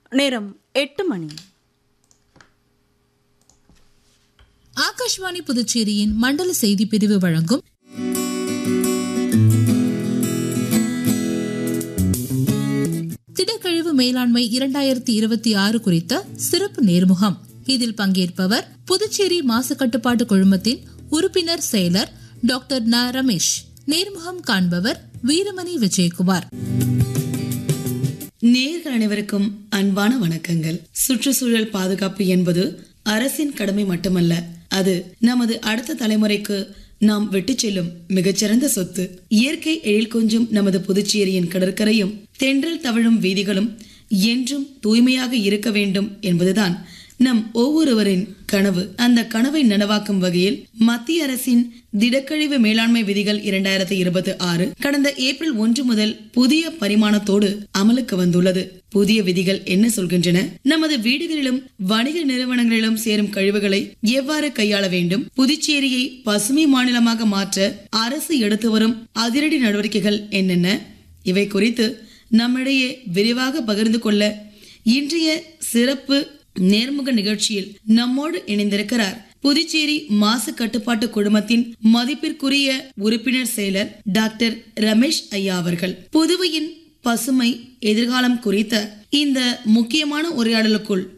நேரம் எட்டு மணி ஆகாஷ்வாணி புதுச்சேரியின் மண்டல செய்தி பிரிவு வழங்கும் திடக்கழிவு மேலாண்மை இரண்டாயிரத்தி இருபத்தி ஆறு குறித்த சிறப்பு நேர்முகம் இதில் பங்கேற்பவர் புதுச்சேரி மாசு கட்டுப்பாட்டு குழுமத்தின் உறுப்பினர் செயலர் டாக்டர் ந ரமேஷ் நேர்முகம் காண்பவர் வீரமணி விஜயகுமார் நேர்கள் அனைவருக்கும் அன்பான வணக்கங்கள் சுற்றுச்சூழல் பாதுகாப்பு என்பது அரசின் கடமை மட்டுமல்ல அது நமது அடுத்த தலைமுறைக்கு நாம் விட்டுச் செல்லும் மிகச்சிறந்த சொத்து இயற்கை எழில் கொஞ்சும் நமது புதுச்சேரியின் கடற்கரையும் தென்றல் தவழும் வீதிகளும் என்றும் தூய்மையாக இருக்க வேண்டும் என்பதுதான் நம் ஒவ்வொருவரின் கனவு அந்த கனவை நனவாக்கும் வகையில் மத்திய அரசின் திடக்கழிவு மேலாண்மை விதிகள் இரண்டாயிரத்தி இருபத்தி ஆறு கடந்த ஏப்ரல் ஒன்று முதல் புதிய பரிமாணத்தோடு அமலுக்கு வந்துள்ளது புதிய விதிகள் என்ன சொல்கின்றன நமது வீடுகளிலும் வணிக நிறுவனங்களிலும் சேரும் கழிவுகளை எவ்வாறு கையாள வேண்டும் புதுச்சேரியை பசுமை மாநிலமாக மாற்ற அரசு எடுத்து வரும் அதிரடி நடவடிக்கைகள் என்னென்ன இவை குறித்து நம்மிடையே விரிவாக பகிர்ந்து கொள்ள இன்றைய சிறப்பு நேர்முக நிகழ்ச்சியில் நம்மோடு இணைந்திருக்கிறார் புதுச்சேரி மாசு கட்டுப்பாட்டு குழுமத்தின் மதிப்பிற்குரிய உறுப்பினர் செயலர் டாக்டர் ரமேஷ் ஐயா அவர்கள் புதுவையின் பசுமை எதிர்காலம் குறித்த இந்த முக்கியமான உரையாடலுக்குள்